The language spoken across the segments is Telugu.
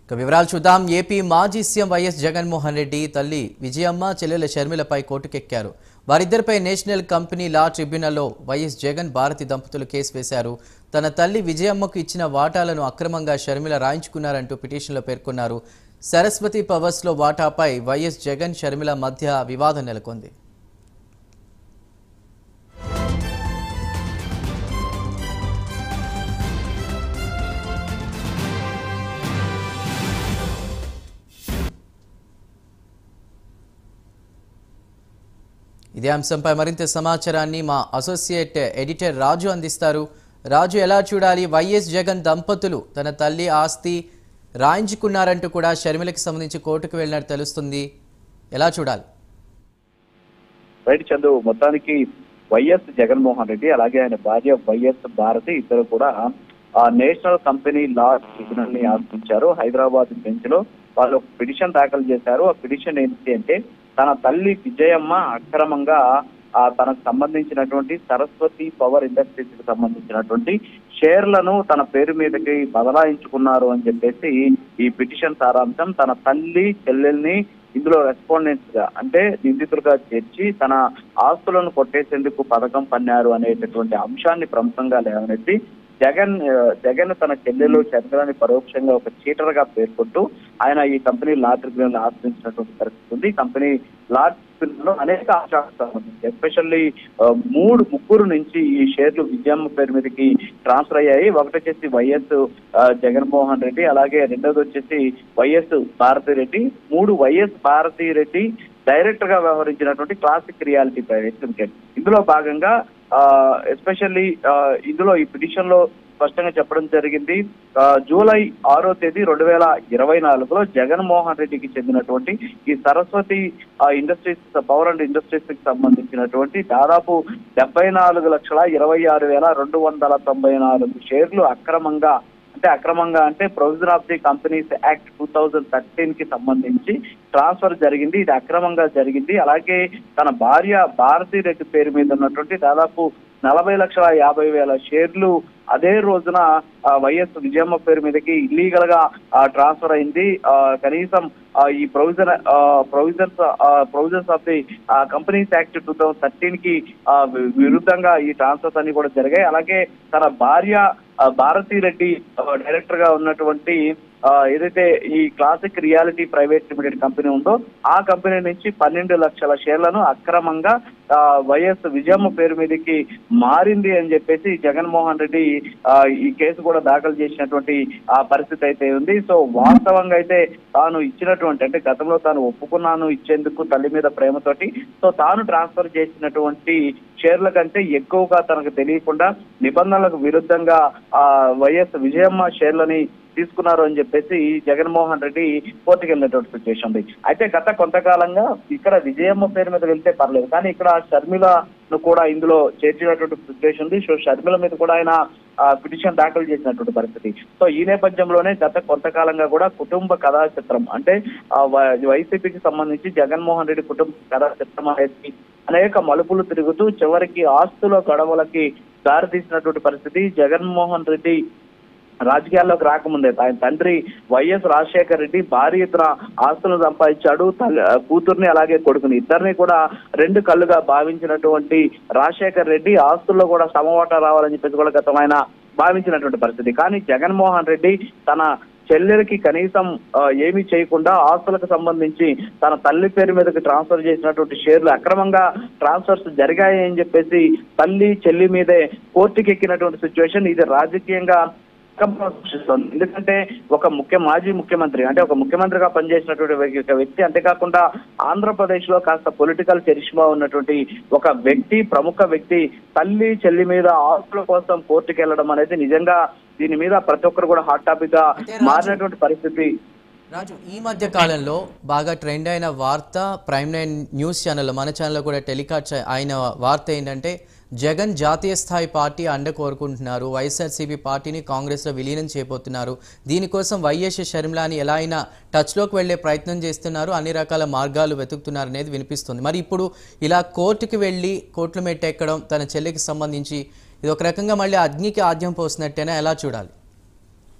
ఇక వివరాలు చూద్దాం ఏపీ మాజీ సీఎం వైఎస్ జగన్మోహన్ రెడ్డి తల్లి విజయమ్మ చెల్లెల షర్మిలపై కోర్టుకెక్కారు వారిద్దరిపై నేషనల్ కంపెనీ లా ట్రిబ్యునల్లో వైఎస్ జగన్ భారతి దంపతులు కేసు వేశారు తన తల్లి విజయమ్మకు ఇచ్చిన వాటాలను అక్రమంగా షర్మిల రాయించుకున్నారంటూ పిటిషన్లో పేర్కొన్నారు సరస్వతి పవర్స్లో వాటాపై వైఎస్ జగన్ షర్మిల మధ్య వివాదం నెలకొంది ఇదే అంశంపై మరింత సమాచారాన్ని మా అసోసియేట్ ఎడిటర్ రాజు అందిస్తారు రాజు ఎలా చూడాలి వైఎస్ జగన్ దంపతులు తన తల్లి ఆస్తి రాయించుకున్నారంటూ కూడా షర్మిలకి సంబంధించి కోర్టుకు వెళ్ళినట్టు తెలుస్తుంది ఎలా చూడాలి రైట్ చందు మొత్తానికి వైఎస్ జగన్మోహన్ రెడ్డి అలాగే ఆయన భార్య వైఎస్ భారతి ఇద్దరు కూడా ఆ నేషనల్ కంపెనీ లా ట్రిబ్యునల్ ని ఆశ్రయించారు హైదరాబాద్ బెంచ్ లో వాళ్ళు పిటిషన్ దాఖలు చేశారు ఆ పిటిషన్ ఏంటి అంటే తన తల్లి విజయమ్మ అక్రమంగా ఆ తనకు సంబంధించినటువంటి సరస్వతి పవర్ ఇండస్ట్రీస్ కి సంబంధించినటువంటి షేర్లను తన పేరు మీదకి బదలాయించుకున్నారు అని చెప్పేసి ఈ పిటిషన్ సారాంశం తన తల్లి చెల్లెల్ని ఇందులో రెస్పాండెంట్స్ గా అంటే నిందితులుగా చేర్చి తన ఆస్తులను కొట్టేసేందుకు పథకం పన్నారు అనేటటువంటి అంశాన్ని ప్రముఖంగా లేవనెత్తి జగన్ ఆ, జగన్ తన చెల్లెలు చంద్రాన్ని పరోక్షంగా ఒక చీటర్ గా పేర్కొంటూ ఆయన ఈ కంపెనీ లా ట్రిబ్యునల్ ఆశ్రయించినటువంటి పరిస్థితి ఉంది ఈ కంపెనీ లా ట్రిబ్యునల్ లో అనేక అంశాలకు సంబంధించి ఎస్పెషల్లీ మూడు ముగ్గురు నుంచి ఈ షేర్లు విజయమ్మ పేరు మీదకి ట్రాన్స్ఫర్ అయ్యాయి ఒకటి వచ్చేసి వైఎస్ ఆ, జగన్మోహన్ రెడ్డి అలాగే రెండోది వచ్చేసి వైఎస్ భారతి రెడ్డి మూడు వైఎస్ భారతి రెడ్డి డైరెక్టర్ గా వ్యవహరించినటువంటి క్లాసిక్ రియాలిటీ ప్రైవేట్ లిమిటెడ్ ఇందులో భాగంగా ఎస్పెషల్లీ ఇందులో ఈ పిటిషన్ లో స్పష్టంగా చెప్పడం జరిగింది ఆ, జూలై ఆరో తేదీ రెండు వేల ఇరవై నాలుగులో జగన్మోహన్ రెడ్డికి చెందినటువంటి ఈ సరస్వతి ఆ, ఇండస్ట్రీస్ పవర్ అండ్ ఇండస్ట్రీస్ కి సంబంధించినటువంటి దాదాపు డెబ్బై నాలుగు లక్షల ఇరవై ఆరు వేల రెండు వందల తొంభై నాలుగు షేర్లు అక్రమంగా అంటే అక్రమంగా అంటే provision of the companies act two thousand thirteen కి సంబంధించి ట్రాన్స్ఫర్ జరిగింది ఇది అక్రమంగా జరిగింది అలాగే తన భార్య భారతీ రెడ్డి పేరు మీద ఉన్నటువంటి దాదాపు నలభై లక్షల యాభై వేల షేర్లు అదే రోజున ఆ, వైఎస్ విజయమ్మ పేరు మీదకి ఇల్లీగల్ గా ఆ, ట్రాన్స్ఫర్ అయింది ఆ, కనీసం ఆ, ఈ provision provisions provisions of the companies act two thousand thirteen కి ఆ, వి- విరుద్ధంగా ఈ ట్రాన్స్ఫర్స్ అన్ని కూడా జరిగాయి అలాగే తన భార్య ఆ, భారతీ రెడ్డి ఆ, డైరెక్టర్ గా ఉన్నటువంటి ఆ, ఏదైతే ఈ classic reality private limited company ఉందో ఆ కంపెనీ నుంచి పన్నెండు లక్షల షేర్లను అక్రమంగా ఆ, వైఎస్ విజయమ్మ పేరు మీదకి మారింది అని చెప్పేసి జగన్మోహన్ రెడ్డి ఆ, ఈ కేసు కూడా దాఖలు చేసినటువంటి ఆ పరిస్థితి అయితే ఉంది సో వాస్తవంగా అయితే తాను ఇచ్చినటువంటి అంటే గతంలో తాను ఒప్పుకున్నాను ఇచ్చేందుకు తల్లి మీద ప్రేమతోటి సో తాను ట్రాన్స్ఫర్ చేసినటువంటి షేర్ల కంటే ఎక్కువగా తనకు తెలియకుండా నిబంధనలకు విరుద్ధంగా ఆ వైఎస్ విజయమ్మ షేర్లని తీసుకున్నారు అని చెప్పేసి జగన్మోహన్ రెడ్డి కోర్టుకు వెళ్ళినటువంటి సిచ్యువేషన్ ఉంది అయితే గత కొంతకాలంగా ఇక్కడ విజయమ్మ పేరు మీద వెళ్తే పర్లేదు కానీ ఇక్కడ షర్మిలను కూడా ఇందులో చేర్చినటువంటి సిచ్యువేషన్ ఉంది సో షర్మిల మీద కూడా ఆయన పిటిషన్ దాఖలు చేసినటువంటి పరిస్థితి సో ఈ నేపథ్యంలోనే గత కొంతకాలంగా కూడా కుటుంబ కథా చిత్రం అంటే ఆ, వై- వైసీపీకి సంబంధించి జగన్మోహన్ రెడ్డి కుటుంబ కథా చిత్రం అనేది అనేక మలుపులు తిరుగుతూ చివరికి ఆస్తుల గొడవలకి దారితీసినటువంటి పరిస్థితి జగన్మోహన్ రెడ్డి రాజకీయాల్లోకి రాకముందే ఆయన తండ్రి వైఎస్ రాజశేఖర రెడ్డి భారీ ఎత్తున ఆస్తులను సంపాదించాడు తల్లి- కూతుర్ని అలాగే కొడుకుని ఇద్దరిని కూడా రెండు కళ్ళుగా భావించినటువంటి రాజశేఖర రెడ్డి ఆస్తుల్లో కూడా సమవాటా రావాలని చెప్పేసి కూడా గతం ఆయన భావించినటువంటి పరిస్థితి కానీ జగన్మోహన్ రెడ్డి తన చెల్లెలకి కనీసం ఆ, ఏమీ చేయకుండా ఆస్తులకు సంబంధించి తన తల్లి పేరు మీదకి ట్రాన్స్ఫర్ చేసినటువంటి షేర్లు అక్రమంగా ట్రాన్స్ఫర్స్ జరిగాయి అని చెప్పేసి తల్లి చెల్లి మీదే కోర్టుకి ఎక్కినటువంటి సిచ్యువేషన్ ఇది రాజకీయంగా కంపనం సృష్టిస్తోంది ఎందుకంటే ఒక ముఖ్య మాజీ ముఖ్యమంత్రి అంటే ఒక ముఖ్యమంత్రిగా పనిచేసినటువంటి వ్యక్తి- ఒక వ్యక్తి అంతేకాకుండా ఆంధ్రప్రదేశ్ లో కాస్త పొలిటికల్ చరిష్మా ఉన్నటువంటి ఒక వ్యక్తి ప్రముఖ వ్యక్తి తల్లి చెల్లి మీద ఆస్తుల కోసం కోర్టుకు వెళ్ళడం అనేది నిజంగా దీని మీద ప్రతి ఒక్కరు కూడా హాట్ టాపిక్ గా అయితే రాజు- మారినటువంటి పరిస్థితి రాజు ఈ మధ్య కాలంలో బాగా ట్రెండ్ అయిన వార్త ప్రైమ్ నైన్ న్యూస్ ఛానల్లో మన ఛానల్లో కూడా టెలికాస్ట్ అయిన వార్త ఏంటంటే జగన్ జాతీయ స్థాయి పార్టీ అండ కోరుకుంటున్నారు వైఎస్ఆర్సీపీ పార్టీని కాంగ్రెస్లో విలీనం చేయబోతున్నారు దీనికోసం వైఎస్ షర్మిలాని ఎలా అయినా టచ్లోకి వెళ్లే ప్రయత్నం చేస్తున్నారు అన్ని రకాల మార్గాలు వెతుకుతున్నారు అనేది వినిపిస్తుంది మరి ఇప్పుడు ఇలా కోర్టుకి వెళ్ళి కోర్టుల మెట్టెక్కడం తన చెల్లికి సంబంధించి ఇది ఒక రకంగా మళ్ళీ అగ్నికి ఆద్యం పోసినట్టేనా ఎలా చూడాలి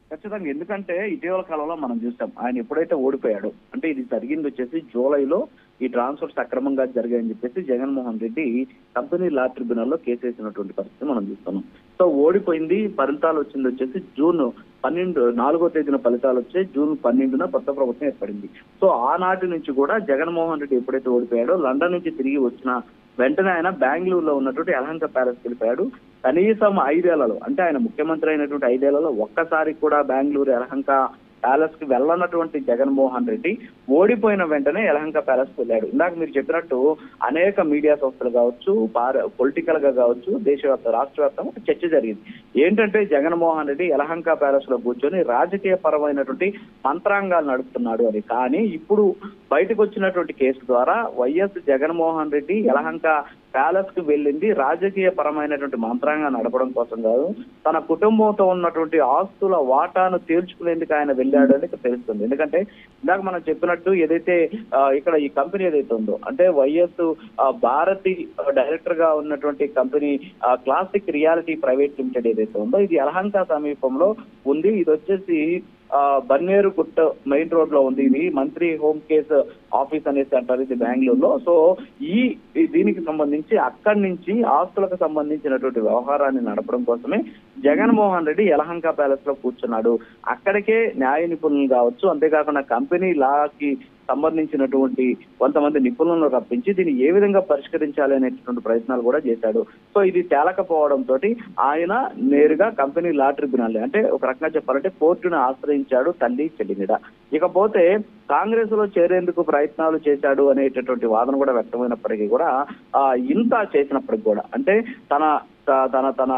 ఖచ్చితంగా ఎందుకంటే ఇటీవల కాలంలో మనం చూస్తాం ఆయన ఎప్పుడైతే ఓడిపోయాడో అంటే ఇది జరిగింది వచ్చేసి జూలైలో ఈ ట్రాన్స్ఫర్స్ అక్రమంగా జరిగాయని చెప్పేసి Jaganmohan Reddy company law tribunal లో కేసు వేసినటువంటి పరిస్థితి మనం చూస్తున్నాం సో ఓడిపోయింది ఫలితాలు వచ్చింది వచ్చేసి జూన్ పన్నెండు నాలుగో తేదీన ఫలితాలు వచ్చాయి జూన్ పన్నెండున కొత్త ప్రభుత్వం ఏర్పడింది సో ఆనాటి నుంచి కూడా జగన్మోహన్ రెడ్డి ఎప్పుడైతే ఓడిపోయాడో లండన్ నుంచి తిరిగి వచ్చిన వెంటనే ఆయన బెంగళూరులో ఉన్నటువంటి యలహంక ప్యాలెస్ వెళ్ళిపోయాడు కనీసం ఐదేళ్లలో అంటే ఆయన ముఖ్యమంత్రి అయినటువంటి ఐదేళ్లలో ఒక్కసారి కూడా బెంగళూరు యలహంక ప్యాలెస్ కి వెళ్ళనటువంటి జగన్మోహన్ రెడ్డి ఓడిపోయిన వెంటనే యలహంక ప్యాలెస్ కి వెళ్ళాడు ఇందాక మీరు చెప్పినట్టు అనేక మీడియా సంస్థలు కావచ్చు పొలిటికల్ గా కావచ్చు దేశవ్యాప్త రాష్ట్ర వ్యాప్తంగా ఒక చర్చ జరిగింది ఏంటంటే జగన్మోహన్ రెడ్డి యలహంక ప్యాలెస్ లో కూర్చొని రాజకీయ పరమైనటువంటి మంత్రాంగాలు నడుపుతున్నాడు అని కానీ ఇప్పుడు బయటకు వచ్చినటువంటి కేసు ద్వారా వైఎస్ జగన్మోహన్ రెడ్డి యలహంక ప్యాలెస్ కు వెళ్ళింది రాజకీయ పరమైనటువంటి మంత్రాంగా నడపడం కోసం కాదు తన కుటుంబంతో ఉన్నటువంటి ఆస్తుల వాటాను తీర్చుకునేందుకు ఆయన వెళ్ళాడు అని ఇక్కడ తెలుస్తుంది ఎందుకంటే ఇందాక మనం చెప్పినట్టు ఏదైతే ఆ, ఇక్కడ ఈ కంపెనీ ఏదైతే ఉందో అంటే వైఎస్ ఆ, భారతి డైరెక్టర్ గా ఉన్నటువంటి కంపెనీ ఆ, క్లాసిక్ రియాలిటీ ప్రైవేట్ లిమిటెడ్ ఏదైతే ఉందో ఇది యలహంక సమీపంలో ఉంది ఇది వచ్చేసి ఆ, బన్నేరు గుట్ట మెయిన్ రోడ్ లో ఉంది ఇది మంత్రి హోమ్ కేస్ ఆఫీస్ అనేసి అంటారు ఇది బెంగళూరులో సో ఈ ఈ దీనికి సంబంధించి అక్కడి నుంచి ఆస్తులకు సంబంధించినటువంటి వ్యవహారాన్ని నడపడం కోసమే జగన్మోహన్ రెడ్డి యలహంక ప్యాలెస్ లో కూర్చున్నాడు అక్కడికే న్యాయ నిపుణులు కావచ్చు అంతేకాకుండా కంపెనీ లాకి సంబంధించినటువంటి కొంతమంది నిపుణులను రప్పించి దీన్ని ఏ విధంగా పరిష్కరించాలి అనేటువంటి ప్రయత్నాలు కూడా చేశాడు సో ఇది తేలకపోవడం తోటి ఆయన నేరుగా కంపెనీ లా ట్రిబ్యునల్ అంటే ఒక రకంగా చెప్పాలంటే కోర్టును ఆశ్రయించాడు తల్లి చెల్లి మీద ఇకపోతే కాంగ్రెస్ లో చేరేందుకు ప్రయత్నాలు చేశాడు అనేటటువంటి వాదన కూడా వ్యక్తమైనప్పటికీ కూడా ఆ ఇంత చేసినప్పటికి కూడా అంటే తన త- తన తన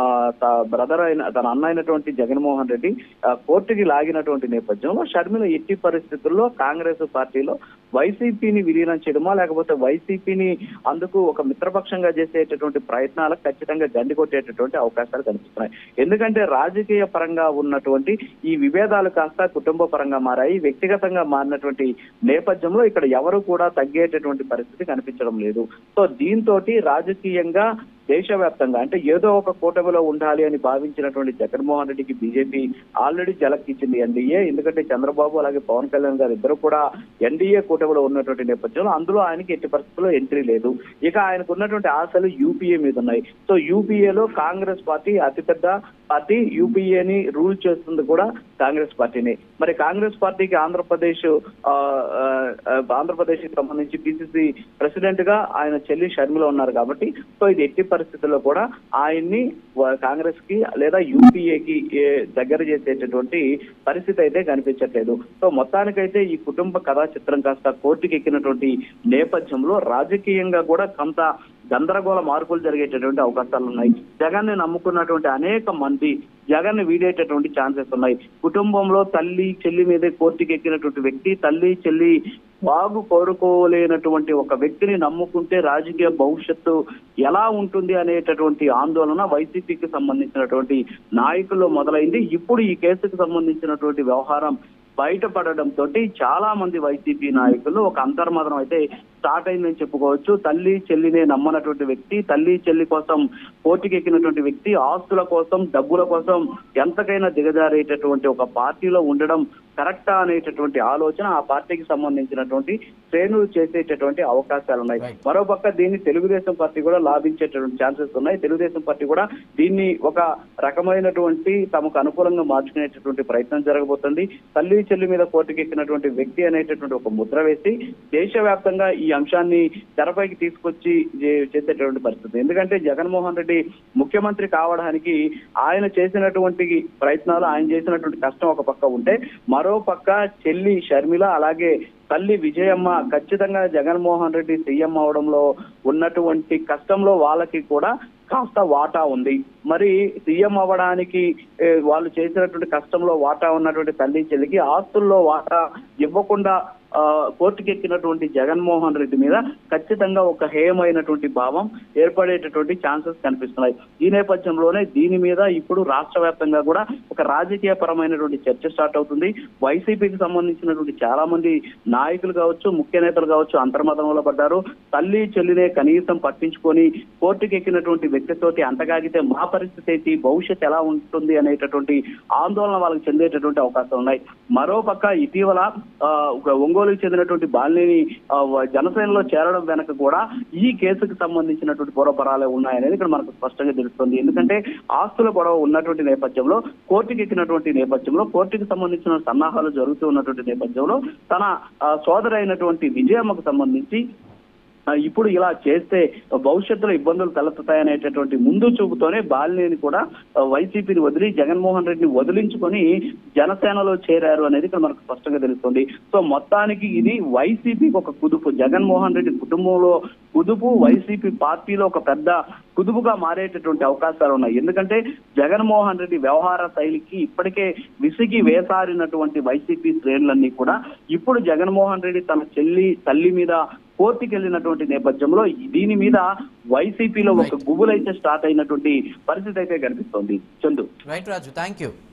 బ్రదర్ అయిన తన అన్న అయినటువంటి జగన్మోహన్ రెడ్డి ఆ, కోర్టుకి లాగినటువంటి నేపథ్యంలో షర్మిల ఎట్టి పరిస్థితుల్లో కాంగ్రెస్ పార్టీలో వైసీపీని విలీనం చేయడమా లేకపోతే వైసీపీని అందుకు ఒక మిత్రపక్షంగా చేసేటటువంటి ప్రయత్నాలకు ఖచ్చితంగా గండి కొట్టేటటువంటి అవకాశాలు కనిపిస్తున్నాయి ఎందుకంటే రాజకీయ పరంగా ఉన్నటువంటి ఈ విభేదాలు కాస్త కుటుంబ పరంగా మారాయి వ్యక్తిగతంగా మారినటువంటి నేపథ్యంలో ఇక్కడ ఎవరు కూడా తగ్గేటటువంటి పరిస్థితి కనిపించడం లేదు సో దీంతో రాజకీయంగా దేశవ్యాప్తంగా అంటే ఏదో ఒక కూటమిలో ఉండాలి అని భావించినటువంటి జగన్మోహన్ రెడ్డికి బీజేపీ ఆల్రెడీ జలక్కిచ్చింది ఎన్డీఏ ఎందుకంటే చంద్రబాబు అలాగే పవన్ కళ్యాణ్ గారు ఇద్దరు కూడా ఎన్డీఏ కూటమిలో ఉన్నటువంటి నేపథ్యంలో అందులో ఆయనకి ఎట్టి పరిస్థితుల్లో ఎంట్రీ లేదు ఇక ఆయనకు ఉన్నటువంటి ఆశలు యూపీఏ మీద ఉన్నాయి సో యూపీఏలో కాంగ్రెస్ పార్టీ అతిపెద్ద పార్టీ యూపీఏని రూల్ చేస్తుంది కూడా కాంగ్రెస్ పార్టీని మరి కాంగ్రెస్ పార్టీకి ఆంధ్రప్రదేశ్ ఆ, ఆ, ఆ, ఆంధ్రప్రదేశ్ కి సంబంధించి పిసిసి ప్రెసిడెంట్ గా ఆయన చెల్లి షర్మిల ఉన్నారు కాబట్టి సో ఇది ఎట్టి పరిస్థితుల్లో కూడా ఆయన్ని వ- కాంగ్రెస్ కి లేదా యూపీఏకి దగ్గర చేసేటటువంటి పరిస్థితి అయితే కనిపించట్లేదు సో మొత్తానికైతే ఈ కుటుంబ కథా చిత్రం కాస్త కోర్టుకి ఎక్కినటువంటి నేపథ్యంలో రాజకీయంగా కూడా కొంత గందరగోళ మార్పులు జరిగేటటువంటి అవకాశాలు ఉన్నాయి జగన్ ని నమ్ముకున్నటువంటి అనేక మంది జగన్ ని వీడేటటువంటి ఛాన్సెస్ ఉన్నాయి కుటుంబంలో తల్లి చెల్లి మీదే కోర్టుకి ఎక్కినటువంటి వ్యక్తి తల్లి చెల్లి బాగు కోరుకోలేనటువంటి ఒక వ్యక్తిని నమ్ముకుంటే రాజకీయ భవిష్యత్తు ఎలా ఉంటుంది అనేటటువంటి ఆందోళన వైసీపీకి సంబంధించినటువంటి నాయకుల్లో మొదలైంది ఇప్పుడు ఈ కేసుకు సంబంధించినటువంటి వ్యవహారం బయటపడడం తోటి చాలా మంది వైసీపీ నాయకులు ఒక అంతర్మదనం అయితే స్టార్ట్ అయిందని చెప్పుకోవచ్చు తల్లి చెల్లినే నమ్మనటువంటి వ్యక్తి తల్లి చెల్లి కోసం పోటీకి ఎక్కినటువంటి వ్యక్తి ఆస్తుల కోసం డబ్బుల కోసం ఎంతకైనా దిగజారేటటువంటి ఒక పార్టీలో ఉండడం కరెక్టా అనేటటువంటి ఆలోచన ఆ పార్టీకి సంబంధించినటువంటి శ్రేణులు చేసేటటువంటి అవకాశాలు ఉన్నాయి Right. మరోపక్క దీన్ని తెలుగుదేశం పార్టీ కూడా లాభించేటటువంటి ఛాన్సెస్ ఉన్నాయి తెలుగుదేశం పార్టీ కూడా దీన్ని ఒక రకమైనటువంటి తమకు అనుకూలంగా మార్చుకునేటటువంటి ప్రయత్నం జరగబోతుంది తల్లి చెల్లి మీద కోర్టుకెక్కినటువంటి వ్యక్తి అనేటటువంటి ఒక ముద్ర వేసి దేశవ్యాప్తంగా ఈ అంశాన్ని తెరపైకి తీసుకొచ్చి చే- చేసేటటువంటి పరిస్థితి ఎందుకంటే జగన్మోహన్ రెడ్డి ముఖ్యమంత్రి కావడానికి ఆయన చేసినటువంటి ప్రయత్నాలు ఆయన చేసినటువంటి కష్టం ఒక పక్క ఉంటే మరో పక్క చెల్లి షర్మిల అలాగే తల్లి విజయమ్మ ఖచ్చితంగా జగన్మోహన్ రెడ్డి సీఎం అవడంలో ఉన్నటువంటి కష్టంలో వాళ్ళకి కూడా కాస్త వాటా ఉంది మరి సీఎం అవ్వడానికి ఏ, వాళ్ళు చేసినటువంటి కష్టంలో వాటా ఉన్నటువంటి తల్లి చెల్లికి ఆస్తుల్లో వాటా ఇవ్వకుండా ఆ, కోర్టుకి ఎక్కినటువంటి జగన్మోహన్ రెడ్డి మీద ఖచ్చితంగా ఒక హేయమైనటువంటి భావం ఏర్పడేటటువంటి ఛాన్సెస్ కనిపిస్తున్నాయి ఈ నేపథ్యంలోనే దీని మీద ఇప్పుడు రాష్ట్ర వ్యాప్తంగా కూడా ఒక రాజకీయ పరమైనటువంటి చర్చ స్టార్ట్ అవుతుంది వైసీపీకి సంబంధించినటువంటి చాలా మంది నాయకులు కావచ్చు ముఖ్య నేతలు కావచ్చు అంతర్మతంలో పడ్డారు తల్లి చెల్లినే కనీసం పట్టించుకొని కోర్టుకి ఎక్కినటువంటి వ్యక్తితోటి అంటగాగితే మా పరిస్థితి ఏంటి భవిష్యత్ ఎలా ఉంటుంది అనేటటువంటి ఆందోళన వాళ్ళకి చెందేటటువంటి అవకాశం ఉన్నాయి మరోపక్క ఇటీవల ఆ, ఒక ఒంగోలుకి చెందినటువంటి బాలినేని ఆ, వ- జనసేనలో చేరడం వెనక కూడా ఈ కేసుకు సంబంధించినటువంటి పూర్వపరాలే ఉన్నాయనేది ఇక్కడ మనకు స్పష్టంగా తెలుస్తుంది ఎందుకంటే ఆస్తుల గొడవ ఉన్నటువంటి నేపథ్యంలో కోర్టుకి ఎక్కినటువంటి నేపథ్యంలో కోర్టుకి సంబంధించిన సన్నాహాలు జరుగుతూ ఉన్నటువంటి నేపథ్యంలో తన ఆ, సోదరైనటువంటి విజయమ్మకు సంబంధించి ఆ, ఇప్పుడు ఇలా చేస్తే భవిష్యత్తులో ఇబ్బందులు తలెత్తుతాయనేటటువంటి ముందు చూపుతోనే బాలినేని కూడా ఆ, వైసీపీని వదిలి జగన్మోహన్ రెడ్డిని వదిలించుకొని జనసేనలో చేరారు అనేది ఇక్కడ మనకు స్పష్టంగా తెలుస్తుంది సో మొత్తానికి ఇది వైసీపీకి ఒక కుదుపు జగన్మోహన్ రెడ్డి కుటుంబంలో కుదుపు వైసీపీ పార్టీలో ఒక పెద్ద కుదుపుగా మారేటటువంటి అవకాశాలు ఉన్నాయి ఎందుకంటే జగన్మోహన్ రెడ్డి వ్యవహార శైలికి ఇప్పటికే విసిగి వేసారినటువంటి వైసీపీ శ్రేణులన్నీ కూడా ఇప్పుడు జగన్మోహన్ రెడ్డి తన చెల్లి తల్లి మీద కోర్టుకి వెళ్ళినటువంటి నేపథ్యంలో దీని మీద వైసీపీలో ఒక గుబులైతే స్టార్ట్ అయినటువంటి పరిస్థితి అయితే కనిపిస్తోంది Chandu right Raju thank you